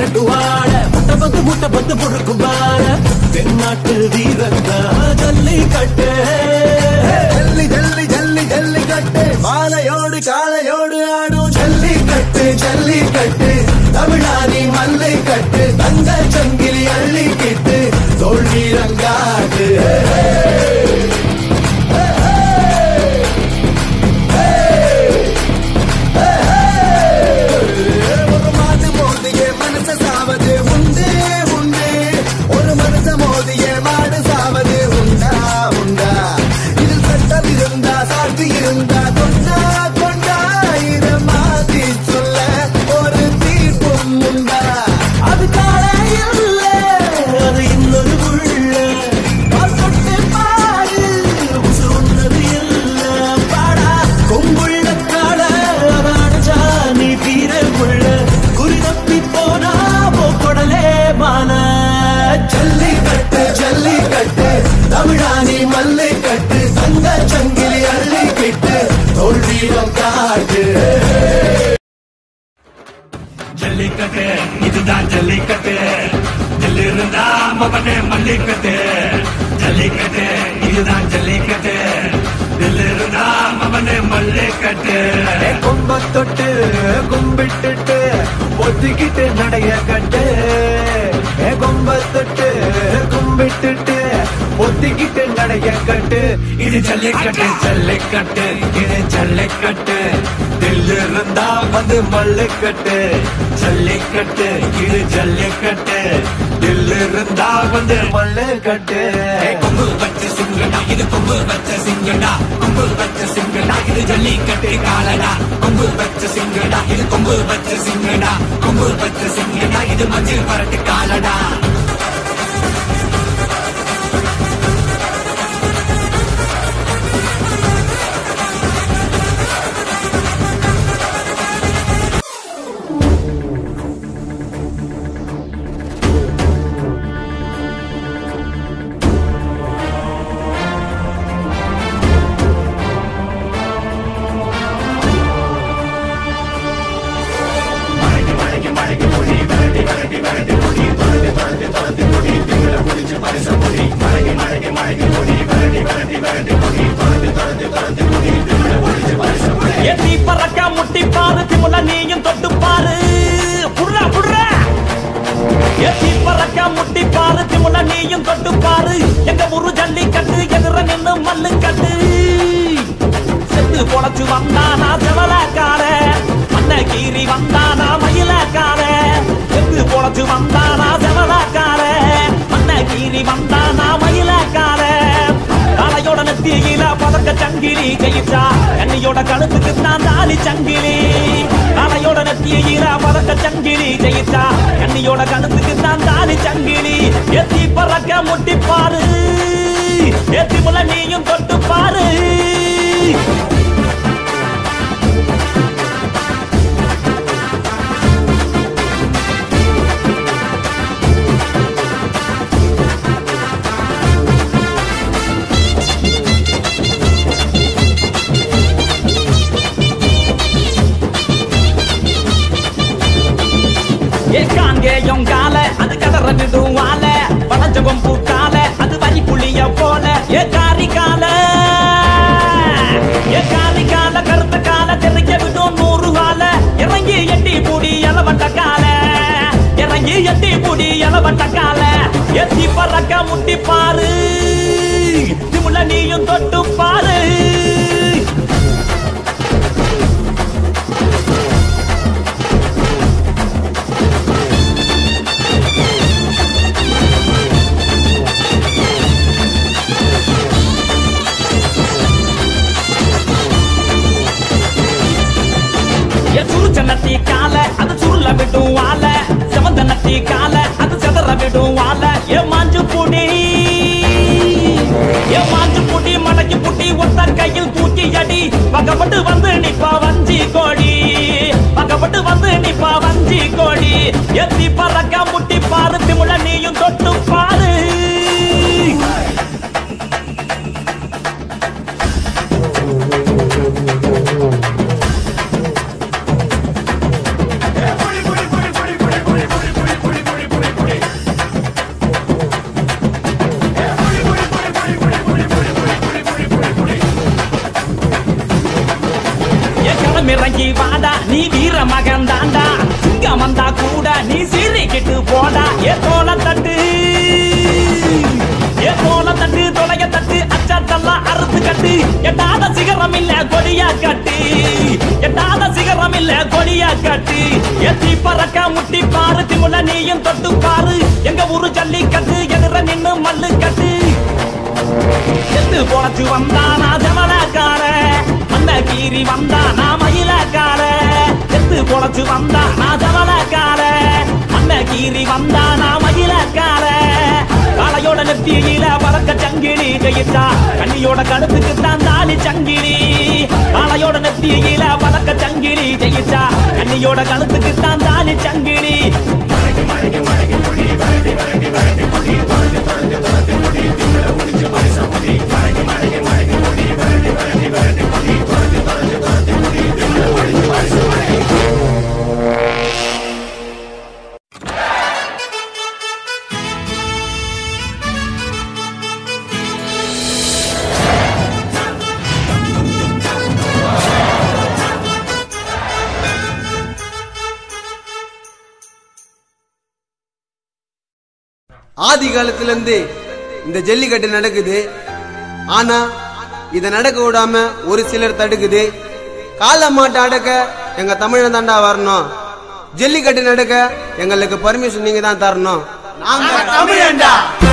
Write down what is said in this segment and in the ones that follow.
கட்டுவாட முட்டை பந்து முட்டை பந்து பொறுக்கும் வாழ தென்னாட்டு வீரந்தா ஜல்லி கட்டு ஜல்லி ஜல்லி ஜல்லி ஜல்லி கட்டு மாலையோடு காலையோடு ஆடும் ஜல்லி கட்டு ஜல்லி கட்டு தமிழானி மல்லை கட்டு தங்க சங்கிலி அள்ளி கிட்டு தோல் வீரங்காட்டு ஒரு மாட்டு மோதிய மனச சாவது உண்டு உண்டு ஒரு மனச மோதிய மாடு சாவது உண்டா உண்டா இதில் சட்டம் இருந்தா சாட்சி இருந்தா கொண்டா கொண்டா இத மாத்தி சொல்ல ஒரு தீர்ப்பும் உண்டா அது காலையில் அது இன்னொரு உள்ள பால் தொட்டு பாரு உசுருன்னது இல்ல பாடா கொம்புள்ள கால அடிச்சா நீ தீர உள்ள குறி தப்பி போனா போக்கொடலே மான ஜல்லி கட்டு ஜல்லி கட்டு தமிழானி மல்லை கட்டு தங்க சங்கிலி அள்ளி கிட்டு தோல்வியம் காட்டு ஜல்லிக்கட்டு இதுதான் ஜல்லிக்கட்டு ஜல்லி இருந்தா மகனே மல்லிக்கட்டு ஜல்லிக்கட்டு இதுதான் ஜல்லிக்கட்டு ஜல்லி இருந்தா மகனே மல்லிக்கட்டு கொம்ப தொட்டு கும்பிட்டுட்டு ஒத்திக்கிட்டு நடைய கட்டு ஏ கொம்ப தொட்டு கும்பிட்டுட்டு ஒத்திக்கிட்டு நடைய கட்டு இது ஜல்லிக்கட்டு ஜல்லிக்கட்டு இது ஜல்லிக்கட்டு தில்லு இருந்தா வந்து மல்லிக்கட்டு ஜல்லிக்கட்டு இது ஜல்லிக்கட்டு தில்லு இருந்தா வந்து மல்லு கட்டு ஏய், கொம்பு வச்ச சிங்கடா இது கொம்பு வச்ச சிங்கடா கொம்பு வச்ச சிங்கடா இது ஜல்லிக்கட்டு காலடா கொம்பு வச்ச சிங்கடா இது கொம்பு வச்ச சிங்கடா கொம்பு வச்ச சிங்கடா இது மஞ்சள் பரட்டு காலடா எட்டி பறக்க முட்டி பாரு திமுல நீயும் தொட்டு பாரு புர்ரா புர்ரா எட்டி பறக்க முட்டி பாரு திமுல நீயும் தொட்டு பாரு எங்க ஊரு ஜல்லி கட்டு எதிர நின்னு மல்லு கட்டு செத்து பொழைச்சு வந்தானா செவலக்கார மண்ண கீறி வந்தானா மயிலக்கார செத்து பொழைச்சு வந்தானா செவலக்கார மண்ண கீறி வந்தானா மயிலக்கார காலையோட நெத்தியில பதக்க சங்கிலி ஜெயிச்சா கண்ணியோட கழுத்துக்கு தான் தாலி சங்கிலி காலையோட நெத்தியில பதக்க சங்கிலி ஜெயிச்சா கண்ணியோட கழுத்துக்கு தான் தாலி சங்கிலி எத்தி பறக்க முட்டி பாரு எத்தி முல நீயும் தொட்டு பாரு ஏ காங்கேயம் கால அது கதற விடுவால வளைஞ்ச கொம்பு கால அது வரி புளிய போல ஏ காரி கால ஏ காரி கால கருத்த கால தெரிய விடும் நூறு கால இறங்கி எட்டி பூடி இளவட்ட கால இறங்கி எட்டி பூடி இளவட்ட கால எத்தி பறக்க முட்டி பாரு திமுல நீயும் தொட்டு பாரு ஏ சுருச்ச நட்டி கால அது சுருள விடும் வால செவந்த நட்டி கால அது செதற விடும் வால ஏ மாஞ்சு புடி ஏ மாஞ்சு புடி மடக்கி புடி ஒத்த கையில் தூக்கி அடி பக்கப்பட்டு வந்து நிப்பா வஞ்சி கோடி பக்கப்பட்டு வந்து நிப்பா வஞ்சி கோடி எத்தி பறக்க முட்டி பாரு திமுல நீயும் தொட்டு பாரு புடி புடி புடி புடி புடி புடி புடி புடி களம் இறங்கி வாடா நீ வீர மகன் தாண்டா சிங்கம் வந்தா கூட நீ சீறிக்கிட்டு போடா ஏ தோல தட்டு ஏ தோல தட்டு தொலைய தட்டு அச்சத்தெல்லாம் அறுத்து கட்டு எட்டாத சிகரம் இல்ல கொடியா கட்டு எட்டாத சிகரம் இல்ல கொடியா கட்டு எத்தி பறக்க முட்டி பாரு திமுல நீயும் தொட்டு பாரு எங்க ஊரு ஜல்லி கட்டு எதிர நின்னு மல்லு கட்டு செத்து பொழைச்சு வந்தானா ஜமலக்கார அந்த கீரி வந்தானா மயிலக்கார செத்து பொழைச்சு வந்தானா ஜமலக்கார அந்த கீரி வந்தானா மயிலக்கார காளையோட நெத்தியில பறக்க சங்கிலி ஜெயிச்சா கண்ணியோட கழுத்துக்கு தான் தாலி சங்கிலி காளையோட நெத்தியில பறக்க சங்கிலி ஜெயிச்சா கண்ணியோட கழுத்துக்கு தான் தாலி சங்கிலி ஆதி காலத்துல இருந்து இந்த ஜல்லிக்கட்டு நடக்குது ஆனா இத நடக்க விடாம ஒரு சிலர் தடுக்குது கால மாட்டை அடக்க எங்க தமிழன் தாண்டா வரணும் ஜல்லிக்கட்டு நடக்க எங்களுக்கு பர்மிஷன் நீங்க தான் தரணும் நாங்க தமிழன்டா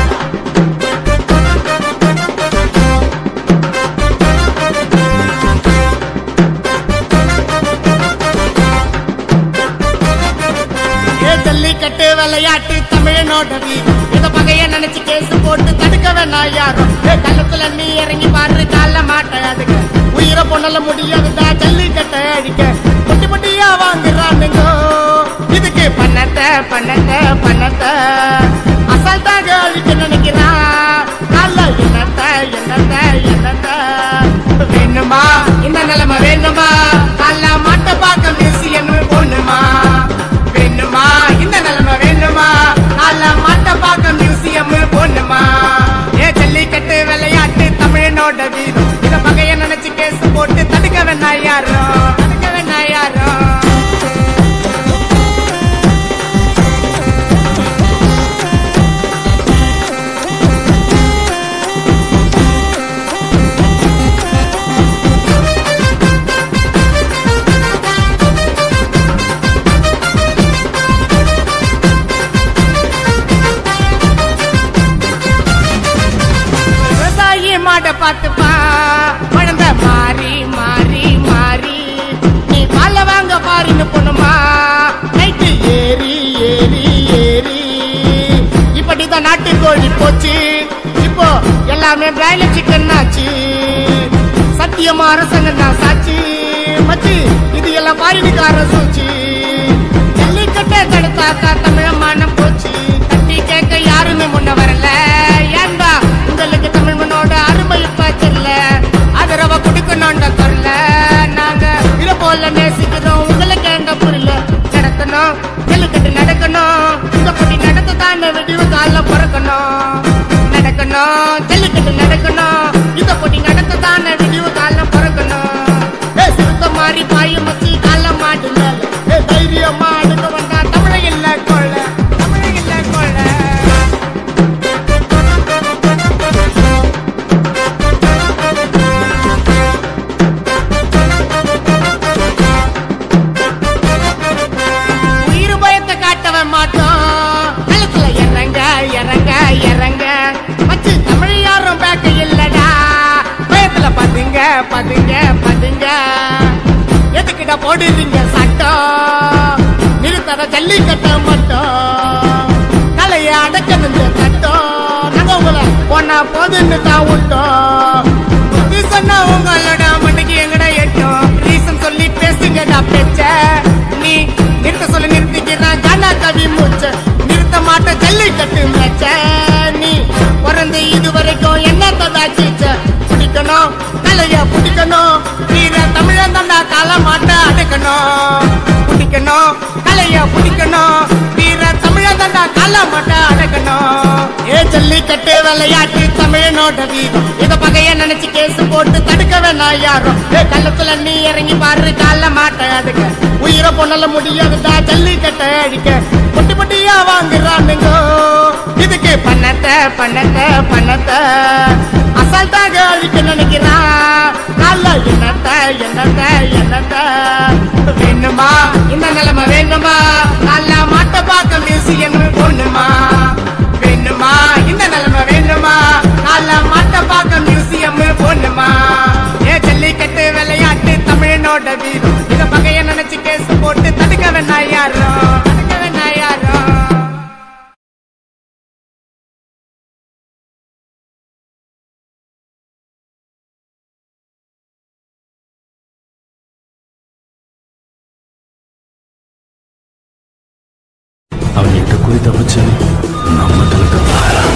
ஏ ஜல்லிக்கட்டு விளையாட்டு தமிழனோட வீடு இத பகைய நினைச்சு கேஸ் போட்டு தடுக்க வேணாம் யாரும் ஏ கள்ளத்துல நீ இறங்கி பாரு கால மாட்ட அதுக்கு உயிரை பொண்ணல முடியாதுடா ஜல்லிக்கட்டை அடிக்க பொட்டி பொட்டியா வாங்குறானுங்க இதுக்கு பண்ணத்த பண்ணத்த பண்ணத்த அசால்ட்டாக அழிக்க நினைக்கிறான் நல்ல என்னத்த என்னத்த என்னத்த வேணுமா இந்த நிலைமை வேணுமா நல்ல மாட்ட பார்க்க மியூசியம் போணுமா வேணுமா இந்த நிலைமை வேணுமா நல்ல மாட்ட பார்க்க மியூசியம் போணுமா ஏ ஜல்லிக்கட்டு விளையாட்டு தமிழனோட வீரம் இத பகைய நினைச்சு கேஸ் போட்டு தடுக்க வேணா யாரும் தடுக்க வேணா யாரும் விவசாயி மாட பார்த்துப்பா குழந்த மாறி மாறி மாறி நீ பால வாங்க பாருன்னு பொண்ணுமா நைட்டு ஏறி ஏறி ஏறி இப்படிதான் நாட்டு கோழி போச்சு இப்போ எல்லாமே பிராய்லர் சிக்கன் ஆச்சு சத்தியமா அரசங்க நான் சாட்சி மச்சி இது எல்லாம் பாரினுக்கார சூச்சி ஜல்லிக்கட்டை தடுத்தாக்கா தமிழமானம் போச்சு தட்டி கேட்க யாருமே முன்ன வரல ஏண்டா உங்களுக்கு தமிழ் மண்ணோட அருமை இப்ப தெரியல ஆதரவ கொடுக்கணும்ன்ற குரல நாங்க இத போல நேசிக்கிறோம் உங்களுக்கு எங்க புரியல நடக்கணும் ஜல்லிக்கட்டு நடக்கணும் இந்த போட்டி நடத்த தானே வெடிவு கால பிறக்கணும் நடக்கணும் ஜல்லிக்கட்டு நடக்கணும் இந்த போட்டி நடத்த தானே வெடிவு கால பிறக்கணும் ஏ சிறுத்த மாறி பாய மச்சி கால மாடு மேல ஏ தைரியமா அடுக்க வந்தா தமிழ இல்ல கொள்ள தமிழ இல்ல கொள்ள உயிர் பயத்தை காட்டவன் மாட்டோம் களத்துல இறங்க இறங்க இறங்க மச்சு தமிழ் யாரும் பேக்க இல்லடா பயத்துல பதுங்க பதுங்க பதுங்க எதுக்கிட்ட போடுறீங்க சட்டம் நிறுத்தத ஜல்லிக்கட்ட மட்டும் தலைய அடக்கணுங்க சட்டம் நாங்க உங்களை பொண்ணா போதுன்னு தான் விட்டோம் புத்தி சொன்னா உங்களோட மண்ணுக்கு எங்கடா எட்டும் ரீசன் சொல்லி பேசுங்கடா பேச்ச நீ நிறுத்த சொல்லி நிறுத்திக்கிறான் ஜானா கவி மூச்ச நிறுத்த மாட்ட ஜல்லிக்கட்டு மேச்ச நீ பிறந்து இது வரைக்கும் என்னத்ததா சீச்ச பிடிக்கணும் கலைய பிடிக்கணும் வீர தமிழன் தண்டா கால மாட்ட அடக்கணும் பிடிக்கணும் கலைய பிடிக்கணும் வீர தமிழன் தண்டா கால மாட்ட அடக்கணும் ஏ ஜல்லிக்கட்டு விளையாட்டு தமிழனோட வீரம் இத பகைய நினைச்சு கேஸ் போட்டு தடுக்க வேணாம் யாரும் ஏ கள்ளத்துல நீ இறங்கி பாரு கால மாட்ட அதுக்கு உயிரை பொண்ணல முடியாதுடா ஜல்லிக்கட்டை அழிக்க பொட்டி பொட்டியா வாங்குறானுங்க இதுக்கு பண்ணத்தை பண்ணத்தை பண்ணத்தை அசால்ட்டாக அழிக்க நினைக்கிறான் நல்ல என்னத்த என்னத்த என்னத்த வேணுமா இந்த நிலைமை வேணுமா நல்ல மாட்ட பார்க்க மியூசியம் பொண்ணுமா வேணுமா இந்த நிலைமை வேணுமா நல்ல மாட்ட பார்க்க மியூசியம் பொண்ணுமா ஏ ஜல்லிக்கட்டு விளையாட்டு தமிழனோட வீரம் இத பகைய நினைச்சு கேஸ் போட்டு தடுக்க வேணா யாரும் தடுக்க வேணா யாரும் அவன் எட்டு குறி தப்பிச்சு நம்ம தடுக்க